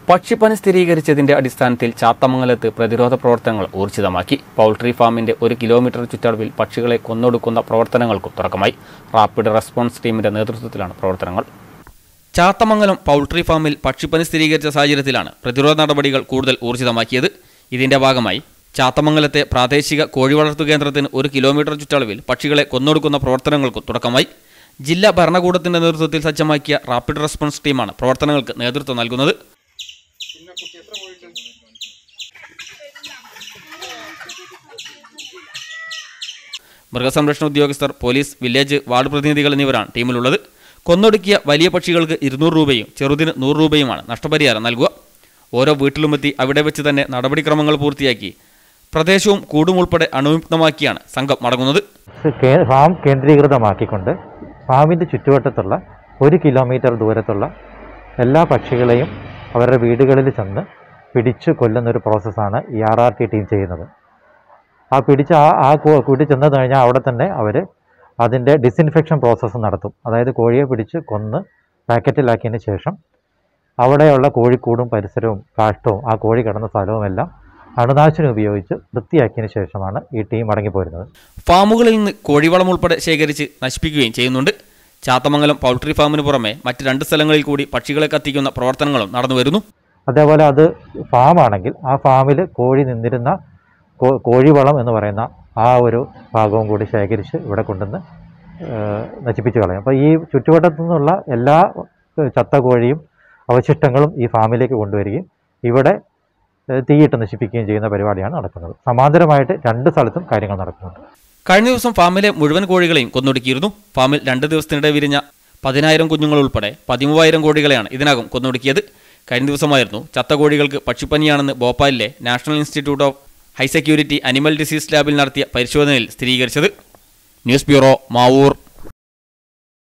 പക്ഷിപ്പനി സ്ഥിരീകരിച്ചതിന്റെ അടിസ്ഥാനത്തിൽ ചാത്തമംഗലത്ത് പ്രതിരോധ പ്രവർത്തനങ്ങൾ ഊർജിതമാക്കി പൗൾട്രി ഫാമിന്റെ ഒരു കിലോമീറ്റർ ചുറ്റളവിൽ പക്ഷികളെ കൊന്നൊടുക്കുന്ന പ്രവർത്തനങ്ങൾക്കും തുടക്കമായി റാപ്പിഡ് റെസ്പോൺസ് ടീമിന്റെ നേതൃത്വത്തിലാണ് പ്രവർത്തനങ്ങൾ ചാത്തമംഗലം പൗൾട്രി ഫാമിൽ പക്ഷിപ്പനി സ്ഥിരീകരിച്ച സാഹചര്യത്തിലാണ് പ്രതിരോധ നടപടികൾ കൂടുതൽ ഊർജിതമാക്കിയത് ഇതിന്റെ ഭാഗമായി ചാത്തമംഗലത്തെ പ്രാദേശിക കോഴി വളർത്തു കേന്ദ്രത്തിന് ഒരു കിലോമീറ്റർ ചുറ്റളവിൽ പക്ഷികളെ കൊന്നൊടുക്കുന്ന പ്രവർത്തനങ്ങൾക്കും തുടക്കമായി ജില്ലാ ഭരണകൂടത്തിന്റെ നേതൃത്വത്തിൽ സജ്ജമാക്കിയ റാപ്പിഡ് റെസ്പോൺസ് ടീമാണ് പ്രവർത്തനങ്ങൾക്ക് നേതൃത്വം നൽകുന്നത് മൃഗസംരക്ഷണ ഉദ്യോഗസ്ഥർ പോലീസ് വില്ലേജ് വാർഡ് പ്രതിനിധികൾ എന്നിവരാണ് ടീമിലുള്ളത് കൊന്നൊടുക്കിയ വലിയ പക്ഷികൾക്ക് ഇരുന്നൂറ് രൂപയും ചെറുതിന് നൂറ് രൂപയുമാണ് നഷ്ടപരിഹാരം നൽകുക ഓരോ വീട്ടിലുമെത്തി അവിടെ വെച്ച് തന്നെ നടപടിക്രമങ്ങൾ പൂർത്തിയാക്കി പ്രദേശവും കൂടും ഉൾപ്പെടെ അണുവിമുക്തമാക്കിയാണ് സംഘം മടങ്ങുന്നത് കേ- ഫാം കേന്ദ്രീകൃതമാക്കിക്കൊണ്ട് ഫാമിൻ്റെ ചുറ്റുവട്ടത്തുള്ള ഒരു കിലോമീറ്റർ ദൂരത്തുള്ള എല്ലാ പക്ഷികളെയും അവരുടെ വീടുകളിൽ ചെന്ന് പിടിച്ചു കൊല്ലുന്നൊരു പ്രോസസ്സാണ് ഈ ആർ ആർ ടി ടീം ചെയ്യുന്നത് ആ പിടിച്ച ആ ആ കൂ- കൂട്ടി ചെന്ന് കഴിഞ്ഞാൽ അവിടെ തന്നെ അവർ അതിൻ്റെ ഡിസിൻഫെക്ഷൻ പ്രോസസ്സ് നടത്തും അതായത് കോഴിയെ പിടിച്ച് കൊന്ന് പാക്കറ്റിലാക്കിയതിന് ശേഷം അവിടെയുള്ള കോഴിക്കൂടും പരിസരവും കാഷ്ടവും ആ കോഴി കിടന്ന സ്ഥലവും എല്ലാം അണുനാശിനി ഉപയോഗിച്ച് വൃത്തിയാക്കിയതിന് ശേഷമാണ് ഈ ടീം മടങ്ങിപ്പോരുന്നത് ഫാമുകളിൽ നിന്ന് കോഴിവളം ഉൾപ്പെടെ ശേഖരിച്ച് നശിപ്പിക്കുകയും ചെയ്യുന്നുണ്ട് ചാത്തമംഗലം പൗൾട്രി ഫാമിന് പുറമെ മറ്റ് രണ്ട് സ്ഥലങ്ങളിൽ കൂടി പക്ഷികളെ കത്തിക്കുന്ന പ്രവർത്തനങ്ങളും നടന്നുവരുന്നു അതേപോലെ അത് ഫാമാണെങ്കിൽ ആ ഫാമിൽ കോഴി നിന്നിരുന്ന കോ- കോഴിവളം എന്ന് പറയുന്ന ആ ഒരു ഭാഗവും കൂടി ശേഖരിച്ച് ഇവിടെ കൊണ്ടുവന്ന് ഏഹ്, നശിപ്പിച്ച് കളയും അപ്പോൾ ഈ ചുറ്റുവട്ടത്തു നിന്നുള്ള എല്ലാ ഏഹ്, ചത്ത കോഴിയും അവശിഷ്ടങ്ങളും ഈ ഫാമിലേക്ക് കൊണ്ടുവരികയും ഇവിടെ ഏഹ്, തീയിട്ട് നശിപ്പിക്കുകയും ചെയ്യുന്ന പരിപാടിയാണ് നടക്കുന്നത് സമാന്തരമായിട്ട് രണ്ട് സ്ഥലത്തും കാര്യങ്ങൾ നടക്കുന്നുണ്ട് കഴിഞ്ഞ ദിവസം ഫാമിലെ മുഴുവൻ കോഴികളെയും കൊന്നൊടുക്കിയിരുന്നു ഫാമിൽ രണ്ട് ദിവസത്തിനിടെ വിരിഞ്ഞ പതിനായിരം കുഞ്ഞുങ്ങൾ ഉൾപ്പെടെ പതിമൂവായിരം കോഴികളെയാണ് ഇതിനകം കൊന്നൊടുക്കിയത് കഴിഞ്ഞ ദിവസമായിരുന്നു ചത്ത കോഴികൾക്ക് പക്ഷിപ്പനിയാണെന്ന് ഭോപ്പാലിലെ national institute of high security animal disease ലാബിൽ നടത്തിയ പരിശോധനയിൽ സ്ഥിരീകരിച്ചത് ന്യൂസ് ബ്യൂറോ മാവൂർ